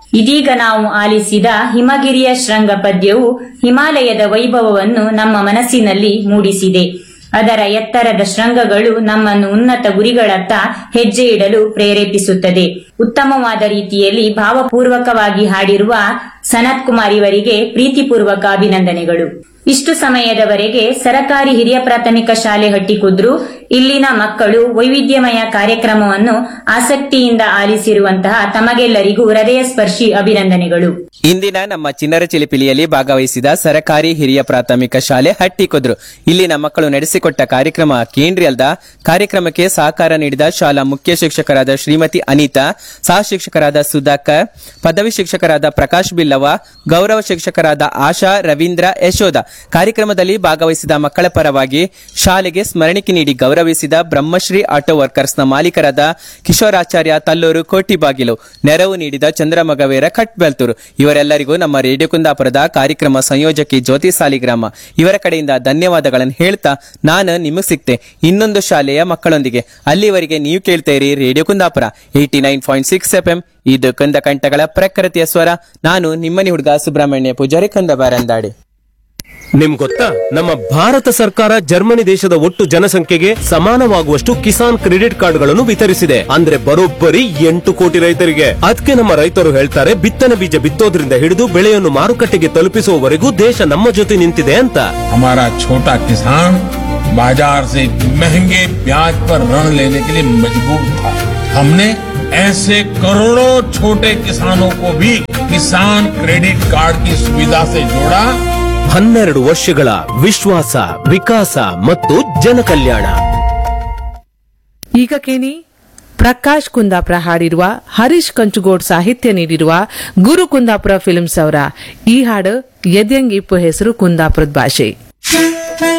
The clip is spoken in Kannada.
ಇದೀಗ ನಾವು ಆಲಿಸಿದ ಹಿಮಗಿರಿಯ ಶೃಂಗ ಪದ್ಯವು ಹಿಮಾಲಯದ ವೈಭವವನ್ನು ನಮ್ಮ ಮನಸ್ಸಿನಲ್ಲಿ ಮೂಡಿಸಿದೆ ಅದರ ಎತ್ತರದ ಶೃಂಗಗಳು ನಮ್ಮನ್ನು ಉನ್ನತ ಗುರಿಗಳತ್ತ ಹೆಜ್ಜೆ ಇಡಲು ಪ್ರೇರೇಪಿಸುತ್ತದೆ ಉತ್ತಮವಾದ ರೀತಿಯಲ್ಲಿ ಭಾವಪೂರ್ವಕವಾಗಿ ಹಾಡಿರುವ ಸನತ್ ಕುಮಾರ್ ಇವರಿಗೆ ಪ್ರೀತಿಪೂರ್ವಕ ಅಭಿನಂದನೆಗಳು ಇಷ್ಟು ಸಮಯದವರೆಗೆ ಸರಕಾರಿ ಹಿರಿಯ ಪ್ರಾಥಮಿಕ ಶಾಲೆ ಹಟ್ಟಿಕುದ್ರು ಇಲ್ಲಿನ ಮಕ್ಕಳು ವೈವಿಧ್ಯಮಯ ಕಾರ್ಯಕ್ರಮವನ್ನು ಆಸಕ್ತಿಯಿಂದ ಆಲಿಸಿರುವಂತಹ ತಮಗೆಲ್ಲರಿಗೂ ಹೃದಯ ಸ್ಪರ್ಶಿ ಅಭಿನಂದನೆಗಳು ಇಂದಿನ ನಮ್ಮ ಚಿನ್ನರ ಚಿಲಿಪಿಲಿಯಲ್ಲಿ ಭಾಗವಹಿಸಿದ ಸರಕಾರಿ ಹಿರಿಯ ಪ್ರಾಥಮಿಕ ಶಾಲೆ ಹಟ್ಟಿಕೊದ್ರು ಇಲ್ಲಿನ ಮಕ್ಕಳು ನಡೆಸಿಕೊಟ್ಟ ಕಾರ್ಯಕ್ರಮ ಕೇಂದ್ರೀಯಲ್ದ ಕಾರ್ಯಕ್ರಮಕ್ಕೆ ಸಹಕಾರ ನೀಡಿದ ಶಾಲಾ ಮುಖ್ಯ ಶಿಕ್ಷಕರಾದ ಶ್ರೀಮತಿ ಅನಿತಾ ಸಹ ಶಿಕ್ಷಕರಾದ ಸುಧಾಕರ್ ಪದವಿ ಶಿಕ್ಷಕರಾದ ಪ್ರಕಾಶ್ ಬಿಲ್ಲವ ಗೌರವ ಶಿಕ್ಷಕರಾದ ಆಶಾ ರವೀಂದ್ರ ಯಶೋಧ ಕಾರ್ಯಕ್ರಮದಲ್ಲಿ ಭಾಗವಹಿಸಿದ ಮಕ್ಕಳ ಪರವಾಗಿ ಶಾಲೆಗೆ ಸ್ಮರಣಿಕೆ ನೀಡಿ ಗೌರವಿಸಿದ ಬ್ರಹ್ಮಶ್ರೀ ಆಟೋ ವರ್ಕರ್ಸ್ನ ಮಾಲೀಕರಾದ ಕಿಶೋರಾಚಾರ್ಯ ತಲ್ಲೂರು ಕೋಟಿಬಾಗಿಲು ನೆರವು ನೀಡಿದ ಚಂದ್ರಮಗವೇರ ಕಟ್ಬೆಲ್ತೂರು ಇವರೆಲ್ಲರಿಗೂ ನಮ್ಮ ರೇಡಿಯೋ ಕುಂದಾಪುರದ ಕಾರ್ಯಕ್ರಮ ಸಂಯೋಜಕಿ ಜ್ಯೋತಿ ಸಾಲಿಗ್ರಾಮ ಇವರ ಕಡೆಯಿಂದ ಧನ್ಯವಾದಗಳನ್ನು ಹೇಳ್ತಾ ನಾನು ನಿಮಗೆ ಸಿಕ್ತೆ ಇನ್ನೊಂದು ಶಾಲೆಯ ಮಕ್ಕಳೊಂದಿಗೆ ಅಲ್ಲಿವರೆಗೆ ನೀವು ಕೇಳ್ತೇರಿ radio Kundapura eighty nine point six FM ಎಂ ಇದು ಕಂದ ಕಂಠಗಳ ಪ್ರಕೃತಿಯ ಸ್ವರ ನಾನು ನಿಮ್ಮನಿ ಹುಡುಗ ಸುಬ್ರಹ್ಮಣ್ಯ ಪೂಜಾರಿ ಕಂದಬಾರಂದಾಡಿ ನಿಮ್ ಗೊತ್ತಾ ನಮ್ಮ ಭಾರತ ಸರ್ಕಾರ ಜರ್ಮನಿ ದೇಶದ ಒಟ್ಟು ಜನಸಂಖ್ಯೆಗೆ ಸಮಾನವಾಗುವಷ್ಟು ಕಿಸಾನ್ ಕ್ರೆಡಿಟ್ ಕಾರ್ಡ್ಗಳನ್ನು ವಿತರಿಸಿದೆ ಅಂದ್ರೆ ಬರೋಬ್ಬರಿ ಎಂಟು ಕೋಟಿ ರೈತರಿಗೆ ಅದಕ್ಕೆ ನಮ್ಮ ರೈತರು ಹೇಳ್ತಾರೆ ಬಿತ್ತನೆ ಬೀಜ ಬಿತ್ತೋದ್ರಿಂದ ಹಿಡಿದು ಬೆಳೆಯನ್ನು ಮಾರುಕಟ್ಟೆಗೆ ತಲುಪಿಸುವವರೆಗೂ ದೇಶ ನಮ್ಮ ಜೊತೆ ನಿಂತಿದೆ ಅಂತ हमारा छोटा किसान बाजार से महंगे ब्याज पर ऋण लेने के लिए मजबूर था हमने ऐसे करोड़ों छोटे किसानों को भी किसान क्रेडिट कार्ड की सुविधा से जोड़ा ಹನ್ನೆರಡು ವರ್ಷಗಳ ವಿಶ್ವಾಸ ವಿಕಾಸ ಮತ್ತು ಜನಕಲ್ಯಾಣ ಈಗ ಕೇಳಿ ಪ್ರಕಾಶ್ ಕುಂದಾಪುರ ಹಾಡಿರುವ ಹರೀಶ್ ಕಂಚುಗೋಡ್ ಸಾಹಿತ್ಯ ನೀಡಿರುವ ಗುರು ಕುಂದಾಪುರ ಫಿಲ್ಮ್ಸ್ ಅವರ ಈ ಹಾಡು ಎದ್ಯಂಗಿಪ್ಪು ಹೆಸರು ಕುಂದಾಪುರದ ಭಾಷೆ